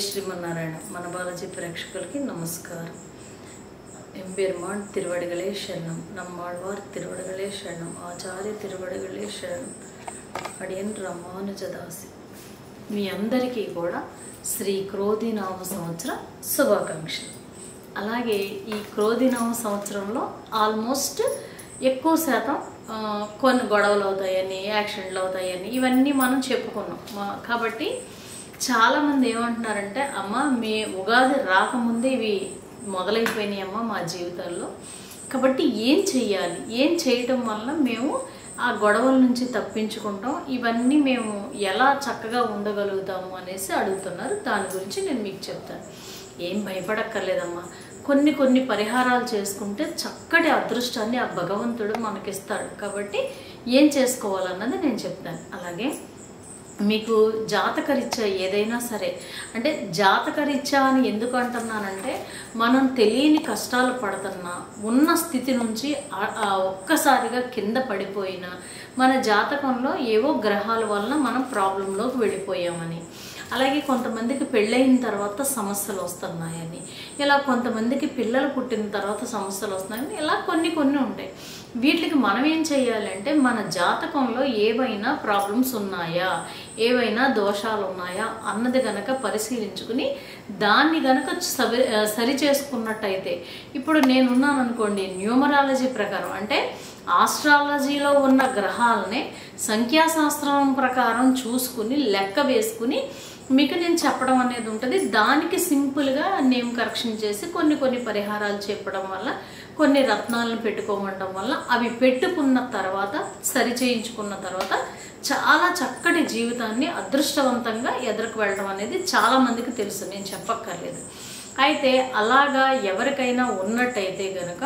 శ్రీమన్నారాయణ మన బాలాజీ ప్రేక్షకులకి నమస్కారం எம்பெருமான் திருவடிகளே சரணம் நம்மாழ்வார் திருவடிகளே சரணம் ఆచార్య తిరువడిగలే శరణం అడియన్ రామానుజదాసి మీ అందరికీ కూడా శ్రీ క్రోధినామ సంవత్సర శుభాకాంక్షలు అలాగే ఈ క్రోధినామ సంవత్సరంలో ఆల్మోస్ట్ ఎక్కువ శాతం ఆ, కొన్ని గొడవలు అవుతాయని యాక్సిడెంట్లు అవుతాయని ఇవన్నీ మనం చెప్పుకున్నాం మా- కాబట్టి చాలామంది ఏమంటున్నారంటే అమ్మ మీ ఉగాది రాకముందే ఇవి మొదలైపోయినాయి అమ్మ మా జీవితాల్లో కాబట్టి ఏం చెయ్యాలి ఏం చేయటం వల్ల మేము ఆ గొడవల నుంచి తప్పించుకుంటాం ఇవన్నీ మేము ఎలా చక్కగా ఉండగలుగుతాము అనేసి అడుగుతున్నారు దాని గురించి నేను మీకు చెప్తాను ఏం భయపడక్కర్లేదమ్మా కొన్ని కొన్ని పరిహారాలు చేసుకుంటే చక్కటి అదృష్టాన్ని ఆ భగవంతుడు మనకిస్తాడు కాబట్టి ఏం చేసుకోవాలన్నది నేను చెప్తాను అలాగే మీకు జాతకరీత్యా ఏదైనా సరే అంటే జాతకరీత్యా అని ఎందుకు అంటున్నానంటే మనం తెలియని కష్టాలు పడుతున్నా ఉన్న స్థితి నుంచి ఆ- ఆ ఒక్కసారిగా కింద పడిపోయినా మన జాతకంలో ఏవో గ్రహాల వలన మనం ప్రాబ్లంలోకి వెళ్ళిపోయామని అలాగే కొంతమందికి పెళ్ళయిన తర్వాత సమస్యలు వస్తున్నాయని ఇలా కొంతమందికి పిల్లలు పుట్టిన తర్వాత సమస్యలు వస్తున్నాయని ఇలా కొన్ని కొన్ని ఉంటాయి వీటికి మనం ఏం చేయాలంటే మన జాతకంలో ఏవైనా ప్రాబ్లమ్స్ ఉన్నాయా ఏవైనా దోషాలు ఉన్నాయా అన్నది గనక పరిశీలించుకుని దాన్ని గనక సరి సరి చేసుకున్నట్టయితే ఇప్పుడు నేనున్నాను అనుకోండి న్యూమరాలజీ ప్రకారం అంటే ఆస్ట్రాలజీలో ఉన్న గ్రహాలనే సంఖ్యాశాస్త్రం ప్రకారం చూసుకుని లెక్క వేసుకుని మీకు నేను చెప్పడం అనేది ఉంటుంది దానికి సింపుల్గా నేమ్ కరెక్షన్ చేసి కొన్ని కొన్ని పరిహారాలు చెప్పడం వల్ల కొన్ని రత్నాలను పెట్టుకోమండం వల్ల అవి పెట్టుకున్న తర్వాత సరి చేయించుకున్న తర్వాత చాలా చక్కటి జీవితాన్ని అదృష్టవంతంగా ఎదురుకు వెళ్ళడం అనేది చాలా మందికి తెలుసు నేను చెప్పక్కర్లేదు అయితే అలాగా ఎవరికైనా ఉన్నట్టయితే గనక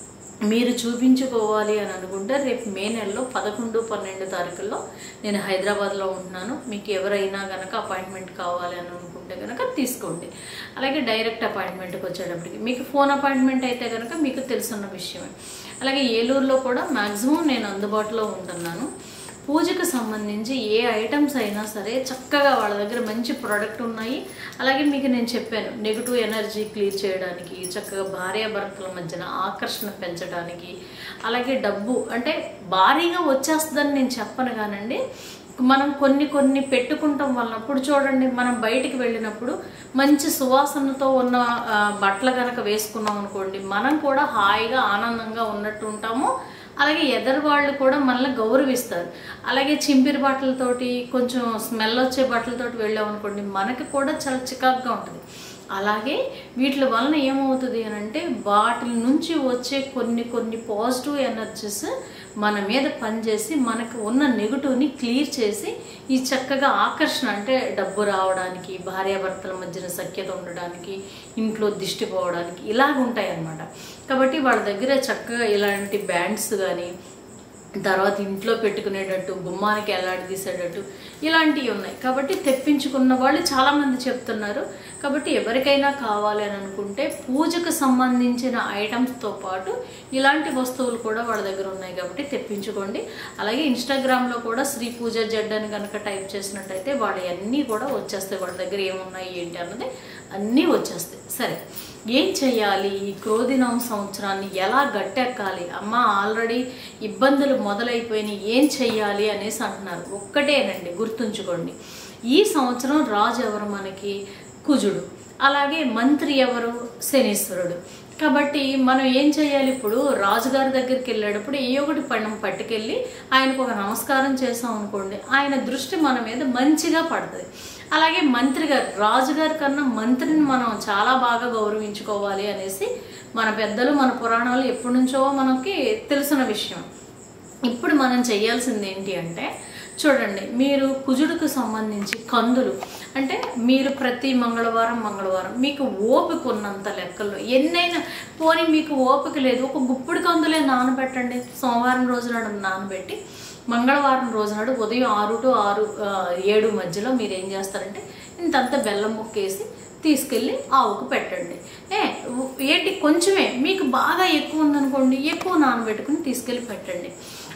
మీరు చూపించుకోవాలి అని అనుకుంటే రేపు మే నెలలో పదకొండు పన్నెండు తారీఖుల్లో నేను హైదరాబాద్లో ఉంటున్నాను మీకు ఎవరైనా కనుక అపాయింట్మెంట్ కావాలి అని అనుకుంటే కనుక తీసుకోండి అలాగే డైరెక్ట్ అపాయింట్మెంట్కి వచ్చేటప్పటికి మీకు ఫోన్ అపాయింట్మెంట్ అయితే కనుక మీకు తెలుసున్న విషయమే అలాగే ఏలూరులో కూడా మ్యాక్సిమం నేను అందుబాటులో ఉంటున్నాను పూజకు సంబంధించి ఏ ఐటమ్స్ అయినా సరే చక్కగా వాళ్ళ దగ్గర మంచి ప్రోడక్ట్ ఉన్నాయి అలాగే మీకు నేను చెప్పాను నెగిటివ్ ఎనర్జీ క్లియర్ చేయడానికి చక్కగా భార్యాభర్తల మధ్యన ఆకర్షణ పెంచడానికి అలాగే డబ్బు అంటే భారీగా వచ్చేస్తుందని నేను చెప్పను కానండి మనం కొన్ని కొన్ని పెట్టుకుంటాం వలనప్పుడు చూడండి మనం బయటికి వెళ్ళినప్పుడు మంచి సువాసనతో ఉన్న ఆ, బట్టలు కనుక వేసుకున్నాం అనుకోండి మనం కూడా హాయిగా ఆనందంగా ఉన్నట్టు ఉంటాము అలాగే ఎదరు వాళ్ళు కూడా మనల్ని గౌరవిస్తారు అలాగే చింపిరి బట్టలతోటి కొంచెం స్మెల్ వచ్చే బట్టలతోటి వెళ్ళామనుకోండి మనకి కూడా చాలా చికాకుగా ఉంటుంది అలాగే వీటి వలన ఏమవుతుంది అని అంటే వాటి నుంచి వచ్చే కొన్ని కొన్ని పాజిటివ్ ఎనర్జీస్ మన మీద పనిచేసి మనకు ఉన్న నెగిటివ్ని క్లియర్ చేసి ఈ చక్కగా ఆకర్షణ అంటే డబ్బు రావడానికి భార్యాభర్తల మధ్యన సఖ్యత ఉండడానికి ఇంట్లో దిష్టి పోవడానికి ఇలాగ ఉంటాయి అన్నమాట కాబట్టి వాళ్ళ దగ్గర చక్కగా ఇలాంటి బ్యాండ్స్ కానీ తర్వాత ఇంట్లో పెట్టుకునేటట్టు గుమ్మానికి ఎలాడదీసేటట్టు ఇలాంటివి ఉన్నాయి కాబట్టి తెప్పించుకున్న వాళ్ళు చాలామంది చెప్తున్నారు కాబట్టి ఎవరికైనా కావాలి అని అనుకుంటే పూజకు సంబంధించిన ఐటమ్స్తో పాటు ఇలాంటి వస్తువులు కూడా వాళ్ళ దగ్గర ఉన్నాయి కాబట్టి తెప్పించుకోండి అలాగే ఇన్స్టాగ్రామ్లో కూడా శ్రీ పూజ జడ్ అని కనుక టైప్ చేసినట్టయితే వాళ్ళు అన్నీ కూడా వచ్చేస్తాయి వాళ్ళ దగ్గర ఏమున్నాయి ఏంటి అన్నది అన్నీ వచ్చేస్తాయి సరే ఏం చెయ్యాలి ఈ క్రోధినామ సంవత్సరాన్ని ఎలా గట్టెక్కాలి అమ్మ ఆల్రెడీ ఇబ్బందులు మొదలైపోయినాయి ఏం చెయ్యాలి అనేసి అంటున్నారు ఒక్కటేనండి గుర్తుంచుకోండి ఈ సంవత్సరం రాజు ఎవరు మనకి కుజుడు అలాగే మంత్రి ఎవరు శనీశ్వరుడు కాబట్టి మనం ఏం చేయాలి ఇప్పుడు రాజుగారి దగ్గరికి వెళ్ళేటప్పుడు ఏ ఒకటి పణం పట్టుకెళ్ళి ఆయనకు ఒక నమస్కారం చేసాం అనుకోండి ఆయన దృష్టి మన మీద మంచిగా పడుతుంది అలాగే మంత్రి గారు రాజుగారి కన్నా మంత్రిని మనం చాలా బాగా గౌరవించుకోవాలి అనేసి మన పెద్దలు మన పురాణాలు ఎప్పటి నుంచో మనకి తెలిసిన విషయం ఇప్పుడు మనం చేయాల్సింది ఏంటి అంటే చూడండి మీరు కుజుడికి సంబంధించి కందులు అంటే మీరు ప్రతి మంగళవారం మంగళవారం మీకు ఓపిక ఉన్నంత లెక్కల్లో ఎన్నైనా పోనీ మీకు ఓపిక లేదు ఒక గుప్పుడు కందులే నానబెట్టండి సోమవారం రోజు నాడు నానబెట్టి మంగళవారం రోజు నాడు ఉదయం ఆరు టు ఆరు ఆ, ఏడు మధ్యలో మీరు ఏం చేస్తారంటే ఇంతంత బెల్లం ముక్కేసి తీసుకెళ్ళి ఆవుకు పెట్టండి ఏ ఏంటి కొంచెమే మీకు బాగా ఎక్కువ ఉందనుకోండి ఎక్కువ నానబెట్టుకుని తీసుకెళ్ళి పెట్టండి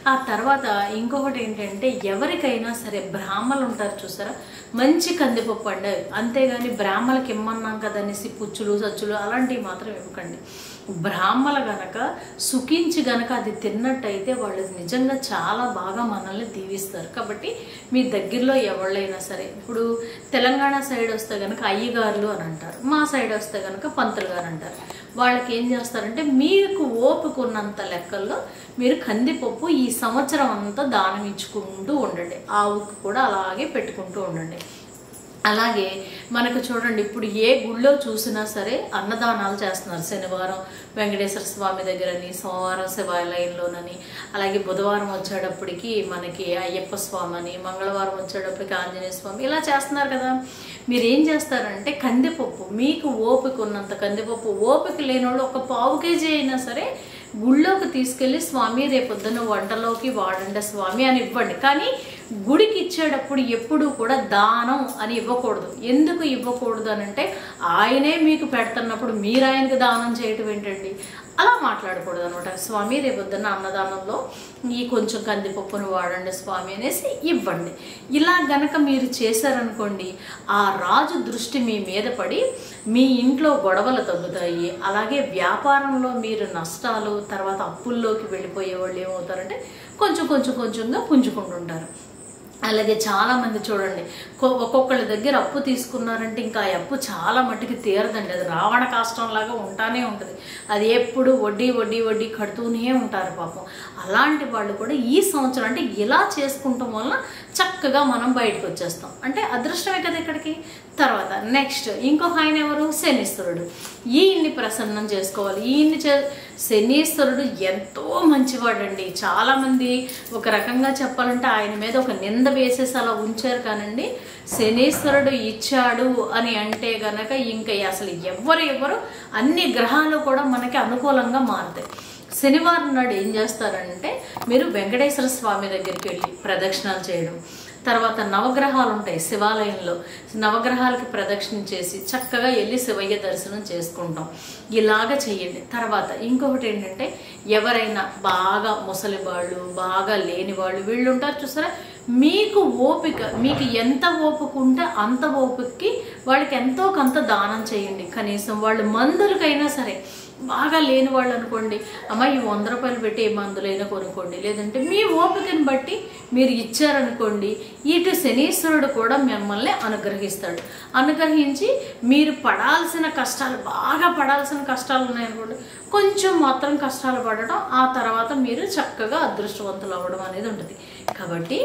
ఆ తర్వాత ఇంకొకటి ఏంటంటే ఎవరికైనా సరే బ్రాహ్మలు ఉంటారు చూసారా మంచి కందిపప్పు అండి అంతేగాని బ్రాహ్మలకి ఇమ్మన్నాం కదా అనేసి పుచ్చులు సచ్చులు అలాంటివి మాత్రం ఇవ్వకండి బ్రాహ్మల గనక సుఖించి గనక అది తిన్నట్టయితే వాళ్ళు నిజంగా చాలా బాగా మనల్ని దీవిస్తారు కాబట్టి మీ దగ్గరలో ఎవళ్ళైనా సరే ఇప్పుడు తెలంగాణ సైడ్ వస్తే గనక అయ్యగారులు అని అంటారు మా సైడ్ వస్తే గనక పంతులు గారు అంటారు వాళ్ళకి ఏం చేస్తారంటే మీకు ఓపిక ఉన్నంత లెక్కల్లో మీరు కందిపప్పు ఈ సంవత్సరం అంతా దానం ఇచ్చుకుంటూ ఉండండి ఆవుకు కూడా అలాగే పెట్టుకుంటూ ఉండండి అలాగే మనకు చూడండి ఇప్పుడు ఏ గుళ్ళో చూసినా సరే అన్నదానాలు చేస్తున్నారు శనివారం వెంకటేశ్వర స్వామి దగ్గరని సోమవారం శివాలయంలోనని అలాగే బుధవారం వచ్చేటప్పటికి మనకి అయ్యప్ప స్వామి అని మంగళవారం వచ్చేటప్పటికి ఆంజనేయ స్వామి ఇలా చేస్తున్నారు కదా మీరు ఏం చేస్తారంటే కందిపప్పు మీకు ఓపిక ఉన్నంత కందిపప్పు ఓపిక లేని వాళ్ళు ఒక పావు కేజీ అయినా సరే గుళ్ళోకి తీసుకెళ్ళి స్వామి రేపొద్దున వంటలోకి వాడండి స్వామి అని ఇవ్వండి కానీ గుడికి ఇచ్చేటప్పుడు ఎప్పుడు కూడా దానం అని ఇవ్వకూడదు ఎందుకు ఇవ్వకూడదు అని అంటే ఆయనే మీకు పెడుతున్నప్పుడు మీరు ఆయనకి దానం చేయటం ఏంటండి అలా మాట్లాడకూడదు అనమాట స్వామి రేపొద్దున్న అన్నదానంలో ఈ కొంచెం కందిపప్పును వాడండి స్వామి అనేసి ఇవ్వండి ఇలా గనక మీరు చేశారనుకోండి ఆ రాజు దృష్టి మీ మీద పడి మీ ఇంట్లో గొడవలు తగ్గుతాయి అలాగే వ్యాపారంలో మీరు నష్టాలు తర్వాత అప్పుల్లోకి వెళ్ళిపోయే వాళ్ళు ఏమవుతారంటే కొంచెం కొంచెం కొంచెంగా పుంజుకుంటుంటారు అలాగే చాలా మంది చూడండి కొ- ఒక్కొక్కళ్ళ దగ్గర అప్పు తీసుకున్నారంటే ఇంకా ఆ అప్పు చాలా మట్టుకు తీరదండి అది రావణ కాష్టం లాగా ఉంటానే ఉంటుంది అది ఎప్పుడు వడ్డీ వడ్డీ వడ్డీ కడుతూనే ఉంటారు పాపం అలాంటి వాళ్ళు కూడా ఈ సంవత్సరం అంటే ఇలా చేసుకుంటాం వలన చక్కగా మనం బయటకు వచ్చేస్తాం అంటే అదృష్టమే కదా ఇక్కడికి తర్వాత నెక్స్ట్ ఇంకొక ఆయన ఎవరు శనీశ్వరుడు ఈయన్ని ప్రసన్నం చేసుకోవాలి ఈయన్ని చే శనీశ్వరుడు ఎంతో మంచివాడండి చాలామంది ఒక రకంగా చెప్పాలంటే ఆయన మీద ఒక నింద వేసేసి అలా ఉంచారు కానండి శనీశ్వరుడు ఇచ్చాడు అని అంటే గనక ఇంకా అసలు ఎవరు ఎవరు అన్ని గ్రహాలు కూడా మనకి అనుకూలంగా మారుతాయి శనివారం నాడు ఏం చేస్తారంటే మీరు వెంకటేశ్వర స్వామి దగ్గరికి వెళ్ళి ప్రదక్షిణాలు చేయడం తర్వాత నవగ్రహాలు ఉంటాయి శివాలయంలో నవగ్రహాలకి ప్రదక్షిణ చేసి చక్కగా వెళ్ళి శివయ్య దర్శనం చేసుకుంటాం ఇలాగ చేయండి తర్వాత ఇంకొకటి ఏంటంటే ఎవరైనా బాగా ముసలి వాళ్ళు బాగా లేని వాళ్ళు వీళ్ళు ఉంటారు చూసారా మీకు ఓపిక మీకు ఎంత ఓపిక ఉంటే అంత ఓపికకి వాళ్ళకి ఎంతో కొంత దానం చేయండి కనీసం వాళ్ళు మందులకైనా సరే బాగా లేని వాళ్ళు అనుకోండి అమ్మ ఈ వంద రూపాయలు పెట్టి ఏ మందులైనా కొనుక్కోండి లేదంటే మీ ఓపికని బట్టి మీరు ఇచ్చారనుకోండి ఇటు శనీశ్వరుడు కూడా మిమ్మల్ని అనుగ్రహిస్తాడు అనుగ్రహించి మీరు పడాల్సిన కష్టాలు బాగా పడాల్సిన కష్టాలు ఉన్నాయనుకోండి కొంచెం మాత్రం కష్టాలు పడటం ఆ తర్వాత మీరు చక్కగా అదృష్టవంతులు అవ్వడం అనేది ఉంటుంది కాబట్టి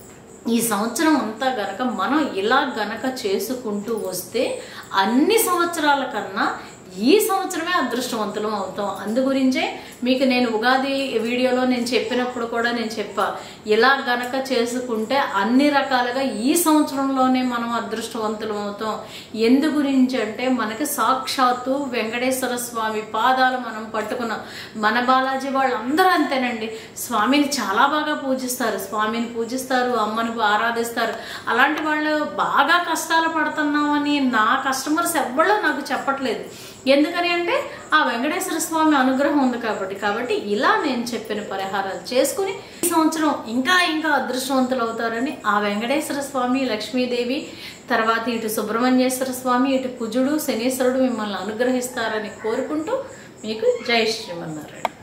ఈ సంవత్సరం అంతా గనక మనం ఇలా గనక చేసుకుంటూ వస్తే అన్ని సంవత్సరాల కన్నా ఈ సంవత్సరమే అదృష్టవంతులం అవుతాం అందు గురించే మీకు నేను ఉగాది వీడియోలో నేను చెప్పినప్పుడు కూడా నేను చెప్పా ఇలా గనక చేసుకుంటే అన్ని రకాలుగా ఈ సంవత్సరంలోనే మనం అదృష్టవంతులం అవుతాం ఎందు గురించి అంటే మనకి సాక్షాత్తు వెంకటేశ్వర స్వామి పాదాలు మనం పట్టుకున్నాం మన బాలాజీ వాళ్ళందరూ అంతేనండి స్వామిని చాలా బాగా పూజిస్తారు స్వామిని పూజిస్తారు అమ్మని ఆరాధిస్తారు అలాంటి వాళ్ళు బాగా కష్టాలు పడుతున్నామని నా కస్టమర్స్ ఎవ్వరూ నాకు చెప్పట్లేదు ఎందుకని అంటే ఆ వెంకటేశ్వర స్వామి అనుగ్రహం ఉంది కాబట్టి కాబట్టి ఇలా నేను చెప్పిన పరిహారాలు చేసుకుని ఈ సంవత్సరం ఇంకా ఇంకా అదృష్టవంతులు అవుతారని ఆ వెంకటేశ్వర స్వామి లక్ష్మీదేవి తర్వాత ఇటు సుబ్రహ్మణ్యేశ్వర స్వామి ఇటు కుజుడు శనీశ్వరుడు మిమ్మల్ని అనుగ్రహిస్తారని కోరుకుంటూ మీకు జై శ్రీమన్నారాయణ